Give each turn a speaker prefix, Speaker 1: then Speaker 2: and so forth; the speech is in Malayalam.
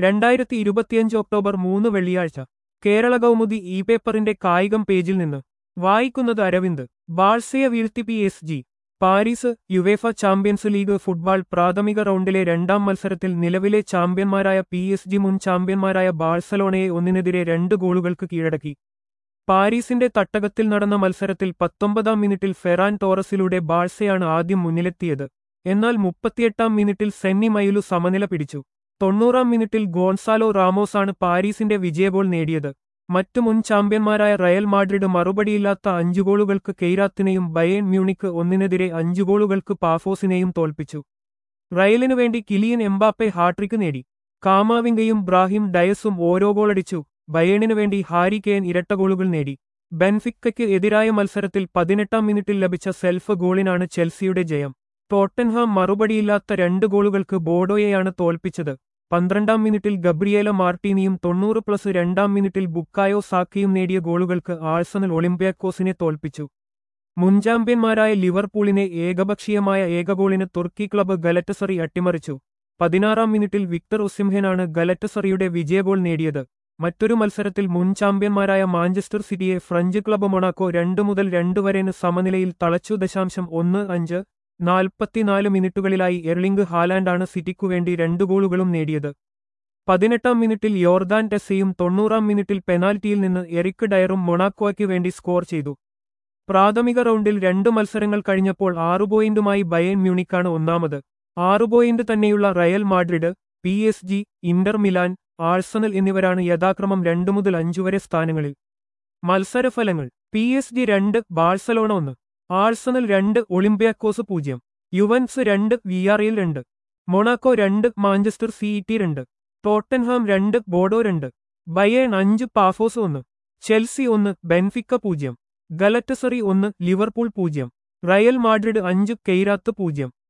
Speaker 1: രണ്ടായിരത്തി ഇരുപത്തിയഞ്ച് ഒക്ടോബർ മൂന്ന് വെള്ളിയാഴ്ച കേരള കൗമുദി ഇ പേപ്പറിന്റെ കായികം പേജിൽ നിന്ന് വായിക്കുന്നത് അരവിന്ദ് ബാഴ്സയെ വീഴ്ത്തി P S G Paris UEFA Champions League football പ്രാഥമിക റൗണ്ടിലെ രണ്ടാം മത്സരത്തിൽ നിലവിലെ ചാമ്പ്യന്മാരായ പി എസ് ജി മുൻ ചാമ്പ്യന്മാരായ ബാഴ്സലോണയെ ഒന്നിനെതിരെ രണ്ട് ഗോളുകൾക്ക് കീഴടക്കി പാരീസിന്റെ തട്ടകത്തിൽ നടന്ന മത്സരത്തിൽ പത്തൊമ്പതാം മിനിറ്റിൽ ഫെറാൻ ടോറസിലൂടെ ബാഴ്സയാണ് ആദ്യം മുന്നിലെത്തിയത് എന്നാൽ മുപ്പത്തിയെട്ടാം മിനിറ്റിൽ സെന്നി മയിലു സമനില പിടിച്ചു തൊണ്ണൂറാം മിനിറ്റിൽ ഗോൺസാലോ റാമോസാണ് പാരീസിന്റെ വിജയഗോൾ നേടിയത് മറ്റു മുൻ ചാമ്പ്യന്മാരായ റയൽ മാഡ്രിഡ് മറുപടിയില്ലാത്ത അഞ്ചു ഗോളുകൾക്ക് കെയ്രാത്തിനെയും ബയേൺ മ്യൂണിക്ക് ഒന്നിനെതിരെ അഞ്ചു ഗോളുകൾക്ക് പാഫോസിനെയും തോൽപ്പിച്ചു റയലിനു വേണ്ടി കിലിയൻ എംബാപ്പെ ഹാട്രിക്ക് നേടി കാമാവിംഗയും ബ്രാഹിം ഡയസും ഓരോ ഗോളടിച്ചു ബയേണിനു വേണ്ടി ഹാരി കെയ്ൻ ഇരട്ട ഗോളുകൾ നേടി ബെൻഫിക്കയ്ക്ക് എതിരായ മത്സരത്തിൽ പതിനെട്ടാം മിനിറ്റിൽ ലഭിച്ച സെൽഫ് ഗോളിനാണ് ചെൽസിയുടെ ജയം ടോട്ടൻഹാം മറുപടിയില്ലാത്ത രണ്ട് ഗോളുകൾക്ക് ബോഡോയെയാണ് തോൽപ്പിച്ചത് പന്ത്രണ്ടാം മിനിറ്റിൽ ഗബ്രിയേല മാർട്ടീനിയും തൊണ്ണൂറ് പ്ലസ് രണ്ടാം മിനിറ്റിൽ ബുക്കായോ സാക്കിയും നേടിയ ഗോളുകൾക്ക് ആഴ്സണൽ ഒളിമ്പ്യാക്കോസിനെ തോൽപ്പിച്ചു മുൻ ചാമ്പ്യന്മാരായ ലിവർപൂളിനെ ഏകപക്ഷീയമായ ഏകഗോളിന് തുർക്കി ക്ലബ്ബ് ഗലറ്റസറി അട്ടിമറിച്ചു പതിനാറാം മിനിറ്റിൽ വിക്ടർ ഒസിംഹനാണ് ഗലറ്റസറിയുടെ വിജയഗോൾ നേടിയത് മറ്റൊരു മത്സരത്തിൽ മുൻ ചാമ്പ്യന്മാരായ മാഞ്ചസ്റ്റർ സിറ്റിയെ ഫ്രഞ്ച് ക്ലബ്ബ് മൊണാക്കോ രണ്ടു മുതൽ രണ്ട് വരെന് സമനിലയിൽ തളച്ചു ദശാംശം ഒന്ന് അഞ്ച് നാൽപ്പത്തിനാല് മിനിറ്റുകളിലായി എർലിംഗ് ഹാലാൻഡാണ് സിറ്റിക്കു വേണ്ടി രണ്ടു ഗോളുകളും നേടിയത് പതിനെട്ടാം മിനിറ്റിൽ യോർദാൻ ടെസ്സയും തൊണ്ണൂറാം മിനിറ്റിൽ പെനാൽറ്റിയിൽ നിന്ന് എറിക് ഡയറും മൊണാക്കോയ്ക്ക് വേണ്ടി സ്കോർ ചെയ്തു പ്രാഥമിക റൗണ്ടിൽ രണ്ട് മത്സരങ്ങൾ കഴിഞ്ഞപ്പോൾ ആറു പോയിന്റുമായി ബയേൺ മ്യൂണിക്കാണ് ഒന്നാമത് ആറു പോയിന്റ് തന്നെയുള്ള Real Madrid P S G Inter Milan Arsenal എന്നിവരാണ് യഥാക്രമം രണ്ടു മുതൽ അഞ്ചു വരെ സ്ഥാനങ്ങളിൽ മത്സരഫലങ്ങൾ പി എസ് ജി രണ്ട് ബാഴ്സലോണ ഒന്ന് ആഴ്സണൽ രണ്ട് ഒളിമ്പ്യാക്കോസ് പൂജ്യം യുവൻസ് രണ്ട് വിആർഎൽ രണ്ട് മൊണാക്കോ രണ്ട് മാഞ്ചസ്റ്റർ സിഇടി രണ്ട് ടോട്ടൻഹാം രണ്ട് ബോഡോ രണ്ട് ബയേൺ അഞ്ച് പാഫോസ് ഒന്ന് ചെൽസി ഒന്ന് ബെൻഫിക്ക പൂജ്യം ഗലറ്റസറി ഒന്ന് ലിവർപൂൾ പൂജ്യം റയൽ മാഡ്രിഡ് അഞ്ച് കെയ്രാത്ത് പൂജ്യം